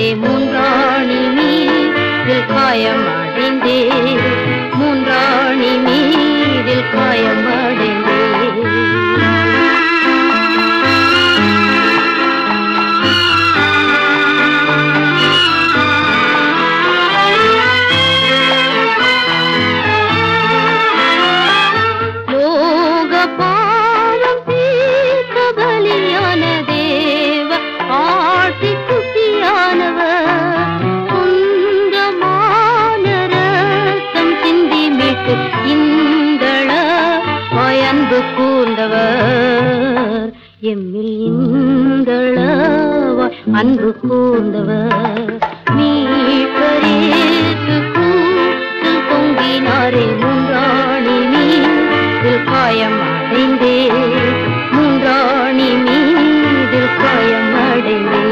தூங்கினாரே மூன்றாணி மீதில் காயம் அடைந்தே மூன்றாணி மீதில் காயம் அடைந்தே லோக பாவம் தீர்க்க பலியான தேவ ஆட்டுக்குட்டியானவர் சொந்தமான ரத்தம் சிந்தி மீட்டு இந்தள அன்பு கூர்ந்தவர் எம்மில் இந்தள அன்பு கூர்ந்தவர் மீட்பரேசு கூற்றில் பொங்கினாரே மூன்றாணி மீதில் காயம் அடைந்தே மூன்றாணி மீதில் காயம் அடைந்தே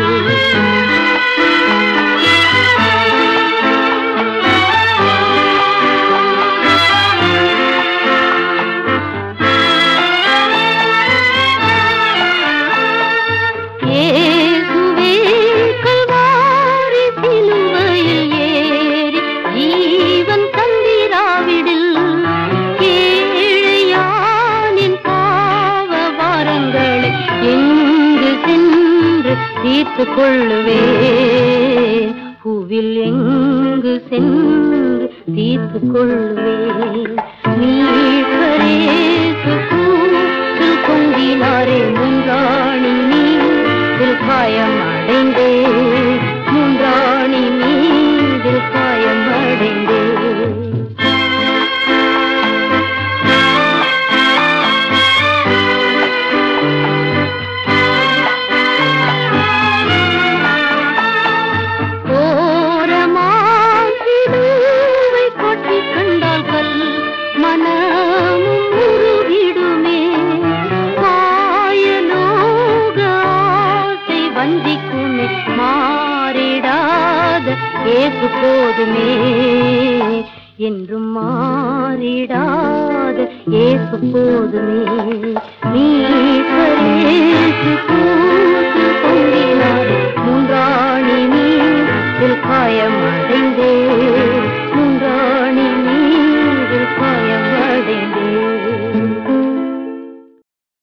இயேசுவே கல்வாரி சிலுவையில் ஏறி ஜீவன் தந்திராவிடில் ஏழையானின் பாவ வாரங்களை எங்கு சென்று தீர்த்து கொள்ளுவேன் பூவில் எங்கு சென்று தீர்த்து கொள்ளுவேன் மீட்பரேசு கூற்றில் பொங்கினாரே முன்றாணி மீதில் காயம் அடைந்தே முன்றாணி மீதில் காயம் அடைந்தே ஓரமாசிலுவை கொட்டி கண்டால் கல் மனமும் உருகிடுமே மாயலோக ஆசை வஞ்சிக்குமே மாறிடாத ஏசு போதுமே என்றும் மாறிடாத ஏசு போதுமே நீ பரேசு கூட்டு பொங்கினார் மூன்றாணி நீ காயம் அடைந்தே